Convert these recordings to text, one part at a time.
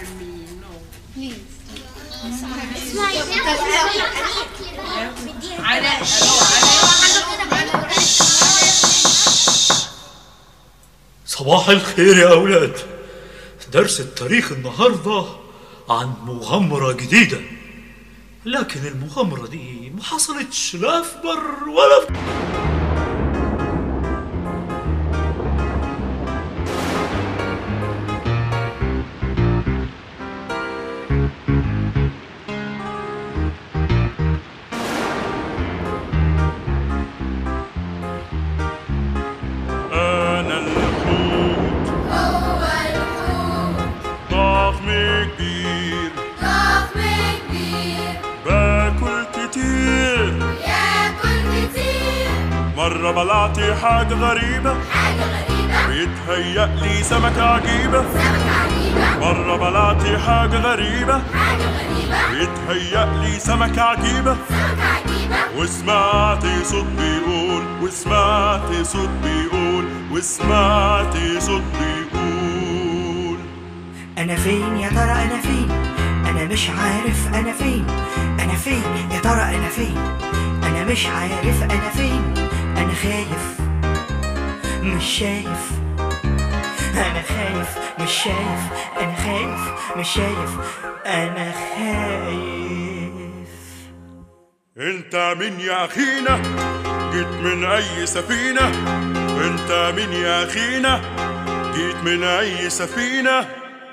me, no. Please. علاء صباح الخير يا أولاد درس التاريخ النهاردة عن مغامرة جديدة لكن المغامرة دي ما حصلتش لا في بر ولا في أنا الحوت ضخم كبير باكل كتير مرة بلعت حاجة غريبة بيتهيأ لي سمكة عجيبة مرة بلعت حاجة غريبة بيتهيأ لي سمكة عجيبة وسمعت صوت بيقول وسمعت صوت بيقول وسمعت صوت بيقول أنا فين يا ترى أنا فين أنا مش عارف أنا فين أنا فين يا ترى أنا فين أنا مش عارف أنا فين أنا خايف مش شايف أنا خايف مش شايف أنا خايف مش شايف أنا خايف انت مين يا اخينا جيت من اي سفينة انت مين يا اخينا جيت من اي سفينة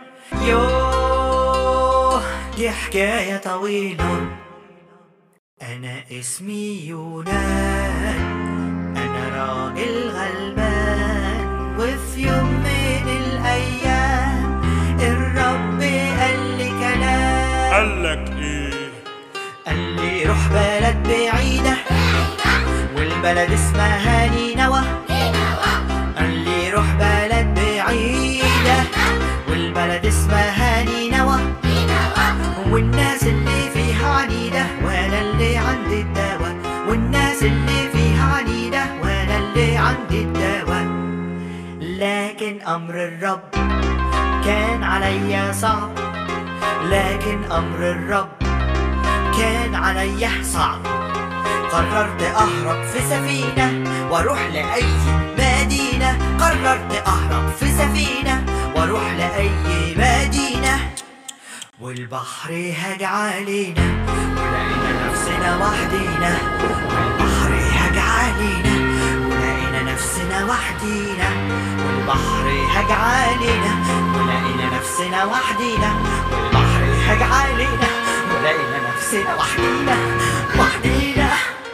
يوه دي حكاية طويلة أنا اسمي يونان أنا راجل غلبان وفي يوم من الأيام الرب قال لي كلام قالك ايه قال لي روح بلد بعيدة والبلد اسمها نينوى قال لي روح بلد بعيدة والبلد اسمها نينوى والناس اللي فيها عنيدة وانا اللي عندي الدواء والناس اللي فيها عنيدة وانا اللي عندي الدواء لكن امر الرب كان عليا صعب لكن امر الرب كان عليا صعب قررت اهرب في سفينة واروح لأي مدينة قررت اهرب في سفينة واروح لأي مدينة والبحر هاج علينا ولقينا نفسنا وحدينا والبحر هاج علينا ولقينا نفسنا وحدينا والبحر هاج علينا ولقينا نفسنا وحدينا والبحر هاج علينا ولقينا نفسنا وحدينا وحدينا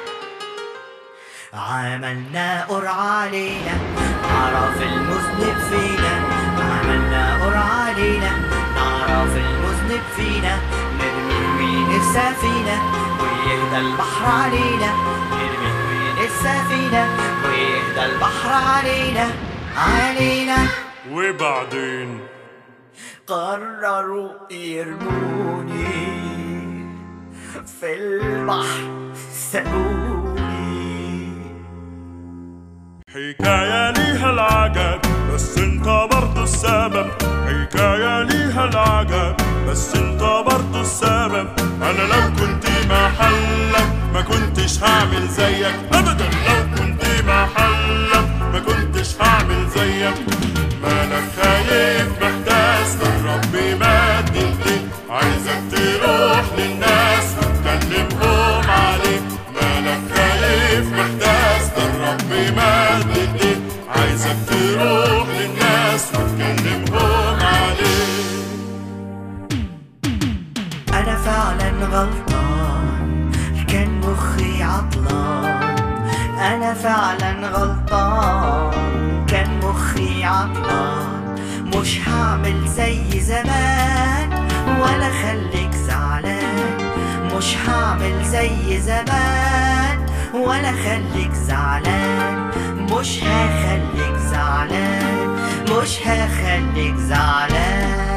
عملنا قرعة علينا نعرف المذنب فينا عملنا قرعة علينا نعرف المذنب فينا نرمي من السفينة ويهدى البحر علينا نرمي من السفينة ويهدى البحر علينا علينا وبعدين قرروا يرموني في البحر سابوني حكاية ليها العجب بس انت برضو السبب حكاية ليها العجب بس انت برضو السبب انا لو كنت محلك ما كنتش هعمل زيك ابدا لو كنت محلك ما كنتش هعمل زيك مالك خايف محتاس الرب مد ايديك عايزك تروح للناس وتكلمهم عليك مالك خايف محتاس الرب مد ايديك عايزك تروح للناس وتكلمهم عليك أنا فعلا غلطان كان مخي عطلان أنا فعلا غلطان كان مخي عطلان مش هعمل زي زمان ولا خليك زعلان مش هعمل زي زمان ولا خليك زعلان مش هخليك زعلان مش هخليك زعلان